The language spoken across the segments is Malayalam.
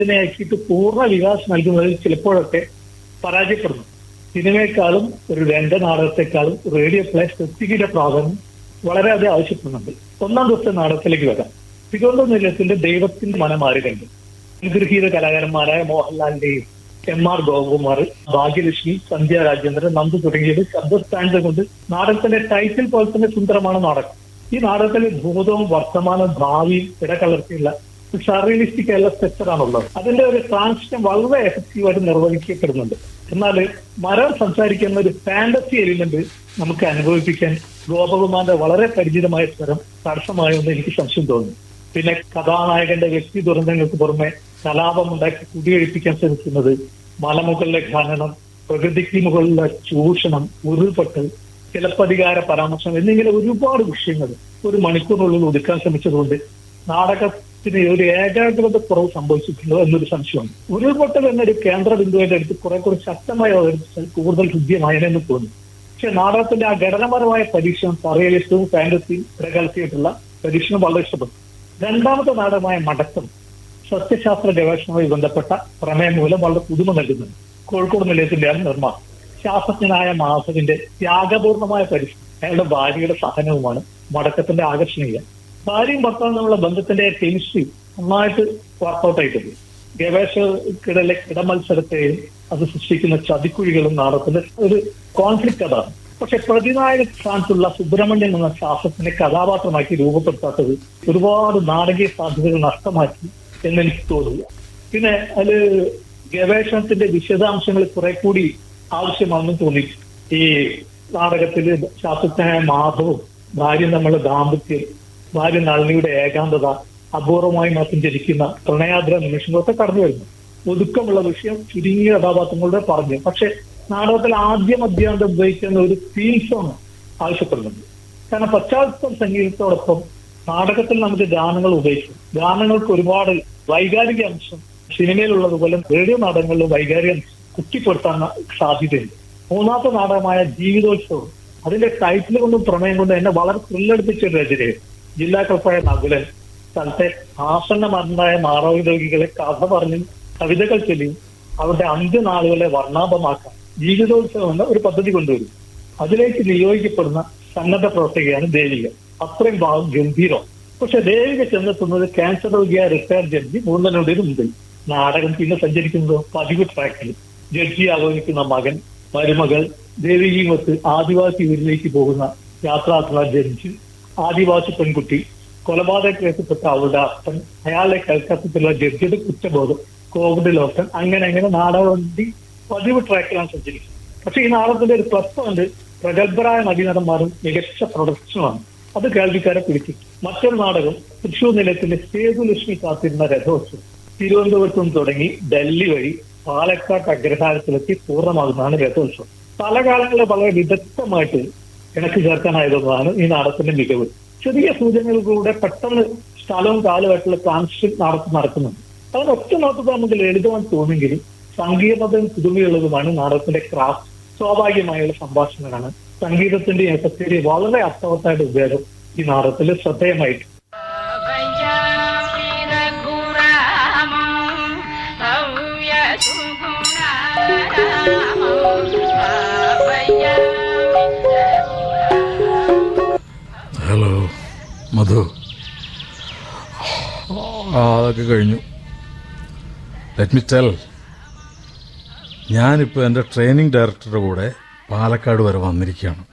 ഇതിനെയാക്കിയിട്ട് പൂർണ്ണ വികാസം നൽകുന്നതിൽ ചിലപ്പോഴൊക്കെ പരാജയപ്പെടുന്നു സിനിമയെക്കാളും ഒരു രംഗ നാടകത്തെക്കാളും റേഡിയോ പ്ലേ സൃഷ്ടിയുടെ പ്രാധാന്യം വളരെയധികം ആവശ്യപ്പെടുന്നുണ്ട് ഒന്നാം ദിവസത്തെ നാടകത്തിലേക്ക് വരാം തിരുവനന്തപുരം നിലയത്തിന്റെ ദൈവത്തിന്റെ മനമാരുകണ്ട് അനുഗ്രഹീത കലാകാരന്മാരായ മോഹൻലാലിന്റെയും എം ആർ ഗോപകുമാർ ഭാഗ്യലക്ഷ്മി സന്ധ്യ രാജേന്ദ്രൻ നന്ദു തുടങ്ങിയത് ശബ്ദസ്ഥാനത്ത് കൊണ്ട് നാടകത്തിന്റെ ടൈറ്റിൽ പോലെ തന്നെ സുന്ദരമാണ് നാടകം ഈ നാടകത്തിലെ ഭൂതവും വർത്തമാനവും ഭാവിയും ഇടകലർത്തിയുള്ള സർറിയലിസ്റ്റിക് ആയുള്ള സ്ട്രക്ചറാണുള്ളത് അതിന്റെ ഒരു ട്രാൻസിഷൻ വളരെ എഫക്റ്റീവായിട്ട് നിർവഹിക്കപ്പെടുന്നുണ്ട് എന്നാൽ മരം സംസാരിക്കുന്ന ഒരു ഫാന്റസി എലിമെന്റ് നമുക്ക് അനുഭവിപ്പിക്കാൻ ഗോപകുമാറിന്റെ വളരെ പരിചിതമായ സ്വരം തടസ്സമായെന്ന് എനിക്ക് സംശയം തോന്നുന്നു പിന്നെ കഥാനായകന്റെ വ്യക്തി ദുരന്തങ്ങൾക്ക് പുറമെ കലാപമുണ്ടാക്കി കുടിയൊഴിപ്പിക്കാൻ ശ്രമിക്കുന്നത് മലമുകളിലെ ഖനനം പ്രകൃതിക്ക് മുകളിലെ ചൂഷണം ഉരുൾപൊട്ടൽ ചിലപ്പധികാര പരാമർശം എന്നിങ്ങനെ ഒരുപാട് വിഷയങ്ങൾ ഒരു മണിക്കൂറിനുള്ളിൽ ഒതുക്കാൻ ശ്രമിച്ചതുകൊണ്ട് നാടകത്തിന് ഒരു ഏകാഗ്രത കുറവ് സംഭവിച്ചിട്ടുണ്ടോ എന്നൊരു സംശയമുണ്ട് ഉരുൾപൊട്ടൽ എന്നൊരു കേന്ദ്ര ബിന്ദുവിന്റെ അടുത്ത് കുറെ കൂടി ശക്തമായി അവതരിപ്പിച്ചാൽ കൂടുതൽ ഹൃദ്യമായനെന്ന് തോന്നി പക്ഷെ നാടകത്തിന്റെ ആ ഘടനപരമായ പരീക്ഷണം സറിയലിസ്റ്റവും ഫാന്റസിയും ഇടകലർത്തിയിട്ടുള്ള പരീക്ഷണം വളരെ ഇഷ്ടപ്പെട്ടു രണ്ടാമത്തെ നാടകമായ മടക്കം സസ്യശാസ്ത്ര ഗവേഷണവുമായി ബന്ധപ്പെട്ട പ്രമേയം മൂലം വളരെ പുതുമ നൽകുന്നുണ്ട് കോഴിക്കോട് നിലയത്തിന്റെയാണ് നിർമ്മാണം ശാസ്ത്രജ്ഞനായ മാധവിന്റെ ത്യാഗപൂർണമായ പരിശ്രമം അയാളുടെ ഭാര്യയുടെ സഹനവുമാണ് മടക്കത്തിന്റെ ആകർഷണീയം ഭാര്യയും ഭർത്താവും തമ്മിലുള്ള ബന്ധത്തിന്റെ കെമിസ്ട്രി നന്നായിട്ട് വർക്കൗട്ട് ആയിട്ടുണ്ട് ഗവേഷകർക്കിടയിലെ കിടമത്സരത്തെയും അത് സൃഷ്ടിക്കുന്ന ചതിക്കുഴികളും നാടകത്തിന്റെ ഒരു കോൺഫ്ലിക്റ്റ് അതാണ് പക്ഷെ പ്രതിനായക സ്ഥാനത്തുള്ള സുബ്രഹ്മണ്യൻ എന്ന ശാസ്ത്രത്തിനെ കഥാപാത്രമാക്കി രൂപപ്പെടുത്താത്തത് ഒരുപാട് നാടകീയ സാധ്യതകൾ നഷ്ടമാക്കി എന്നെനിക്ക് തോന്നുന്നു പിന്നെ അതില് ഗവേഷണത്തിന്റെ വിശദാംശങ്ങൾ കുറെ കൂടി ആവശ്യമാണെന്ന് തോന്നി ഈ നാടകത്തില് ശാസ്ത്രജ്ഞനായ മാധവും ഭാര്യ തമ്മിലുള്ള ദാമ്പത്യം ഭാര്യ നളിനിയുടെ ഏകാന്തത അപൂർവമായി മാത്രം ജനിക്കുന്ന പ്രണയാദ്ര നിമിഷങ്ങളൊക്കെ കടന്നു വരുന്നു ഒതുക്കമുള്ള വിഷയം ചുരുങ്ങിയ കഥാപാത്രങ്ങളുടെ പറഞ്ഞു പക്ഷെ നാടകത്തിൽ ആദ്യം അധ്യാന്തം ഉപയോഗിക്കുന്ന ഒരു തീം സോങ് ആവശ്യപ്പെടുന്നുണ്ട് കാരണം പശ്ചാത്തല സംഗീതത്തോടൊപ്പം നാടകത്തിൽ നമുക്ക് ഗാനങ്ങൾ ഉപയോഗിക്കും ഗാനങ്ങൾക്ക് ഒരുപാട് വൈകാരിക അംശം സിനിമയിലുള്ളതുപോലെ റേഡിയോ നാടകങ്ങളിലും വൈകാരിക അംശം കുത്തിപ്പെടുത്താൻ സാധ്യതയുണ്ട് മൂന്നാമത്തെ നാടകമായ ജീവിതോത്സവം അതിന്റെ ടൈറ്റിൽ കൊണ്ടും പ്രമേയം കൊണ്ടും എന്നെ വളരെ ത്രില്ലടിപ്പിച്ച ഒരു രചനയാണ് ജില്ലാ കളപ്പായ നകുലൻ സ്ഥലത്തെ ആസന്ന മരണായ മാറവി രോഗികളെ കഥ പറഞ്ഞും കവിതകൾ ചൊല്ലിയും അവരുടെ അന്ത്യനാളുകളെ വർണ്ണാഭമാക്കാൻ ജീവിതോത്സവം എന്ന ഒരു പദ്ധതി കൊണ്ടുവരും അതിലേക്ക് നിയോഗിക്കപ്പെടുന്ന സന്നദ്ധ പ്രവർത്തകയാണ് ദേവിക അത്രയും ഭാഗം ഗംഭീരം പക്ഷെ ദേവിക ചെന്നെത്തുന്നത് ക്യാൻസർ രോഗിയായ റിട്ടയർ ജഡ്ജി മൂന്നനോടിന് മുമ്പിൽ നാടകം പിന്നെ സഞ്ചരിക്കുന്നത് പതിവ് ട്രാക്കിൽ ജഡ്ജി ആലോചിക്കുന്ന മകൻ മരുമകൾ ദേവികയുമൊത്ത് ആദിവാസി ഊരിലേക്ക് പോകുന്ന യാത്രാർത്ഥന ജഡ്ജി ആദിവാസി പെൺകുട്ടി കൊലപാതക കേസപ്പെട്ട അവളുടെ അപ്പൻ അയാളെ കൽക്കത്തത്തിലുള്ള ജഡ്ജിയുടെ കുറ്റബോധം കോവിഡ് ലോക്കൻ അങ്ങനെ അങ്ങനെ നാടകവണ്ടി പതിവ് ട്രാക്കിലാണ് സഞ്ചരിക്കുന്നത് പക്ഷെ ഈ നാടകത്തിന്റെ ഒരു പ്ലസ് പോയിന്റ് പ്രഗത്ഭരായ നടീനടന്മാരും മികച്ച പ്രൊഡക്ഷനുമാണ് അത് കേൾവിക്കാരെ പിടിച്ചു മറ്റൊരു നാടകം തൃശൂർ നിലയത്തിന്റെ സേതുലക്ഷ്മി കാത്തിരുന്ന രഥോത്സവം തിരുവനന്തപുരത്ത് നിന്ന് തുടങ്ങി ഡൽഹി വഴി പാലക്കാട് അഗ്രഹാരത്തിലെത്തി പൂർണ്ണമാകുന്നതാണ് രഥോത്സവം പല കാലങ്ങളിൽ വളരെ വിദഗ്ധമായിട്ട് ഇണക്ക് ചേർക്കാനായതാണ് ഈ നാടകത്തിന്റെ മികവ് ചെറിയ സൂചനകളിലൂടെ പെട്ടെന്ന് സ്ഥലവും കാലമായിട്ടുള്ള ട്രാൻസിഷൻ നാടകം നടക്കുന്നുണ്ട് അതിന് ഒറ്റ നോട്ടത്തിൽ നമുക്ക് ലളിതമായി തോന്നുമെങ്കിലും സങ്കീർണതയും പുതുമയുള്ളതുമാണ് നാടകത്തിന്റെ ക്രാഫ്റ്റ് സ്വാഭാവികമായുള്ള സംഭാഷണങ്ങളാണ് സംഗീതത്തിന്റെ എഫക്റ്റേരിയ വളരെ അർത്ഥവത്തായിട്ട് ഉപയോഗം ഈ നാടകത്തിൽ ശ്രദ്ധേയമായിട്ട് भयामि रघुरामं भव्य सुगुणारामं ഹലോ മധു ആ അതൊക്കെ കഴിഞ്ഞു ലെറ്റ് മി ടെൽ ഞാനിപ്പോൾ എൻ്റെ ട്രെയിനിങ് ഡയറക്ടറുടെ കൂടെ പാലക്കാട് വരെ വന്നിരിക്കുകയാണ്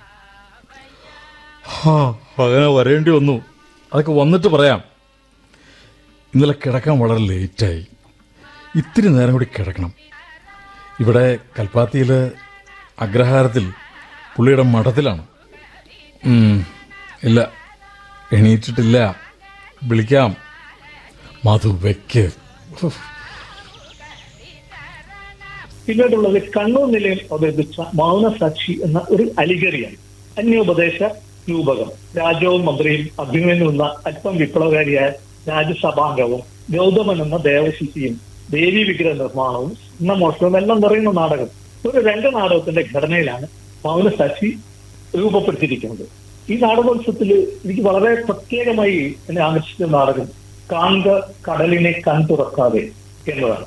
ആ അങ്ങനെ വരേണ്ടി വന്നു അതൊക്കെ വന്നിട്ട് പറയാം ഇന്നലെ കിടക്കാൻ വളരെ ലേറ്റായി ഇത്തിരി നേരം കൂടി കിടക്കണം ഇവിടെ കൽപ്പാത്തിയിൽ അഗ്രഹാരത്തിൽ പുള്ളിയുടെ മഠത്തിലാണ് ഉം, ഇല്ല എണീറ്റിട്ടില്ല വിളിക്കാം മധു വെക്ക് ഉഫ്. പിന്നീടുള്ളത് കണ്ണൂർ നിലയം അവതരിപ്പിച്ച മൗനസാക്ഷി എന്ന ഒരു അലിഗറിയാണ് അന്യോപദേശ രൂപകം രാജാവും മന്ത്രിയും അഭിമന്യുന്ന അല്പം വിപ്ലവകാരിയായ രാജ്യസഭാംഗവും ഗൗതമൻ എന്ന ദേവശിശിയും ദേവി വിഗ്രഹ നിർമ്മാണവും സ്വർണ്ണമോഷണവും എല്ലാം നിറയുന്ന നാടകം ഒരു രംഗനാടകത്തിന്റെ ഘടനയിലാണ് മൗനസാക്ഷി രൂപപ്പെടുത്തിയിരിക്കുന്നത് ഈ നാടകോത്സവത്തിൽ എനിക്ക് വളരെ പ്രത്യേകമായി എന്നെ ആകർഷിച്ച നാടകം കാൺക കടലിനെ കൺ തുറക്കാതെ എന്നതാണ്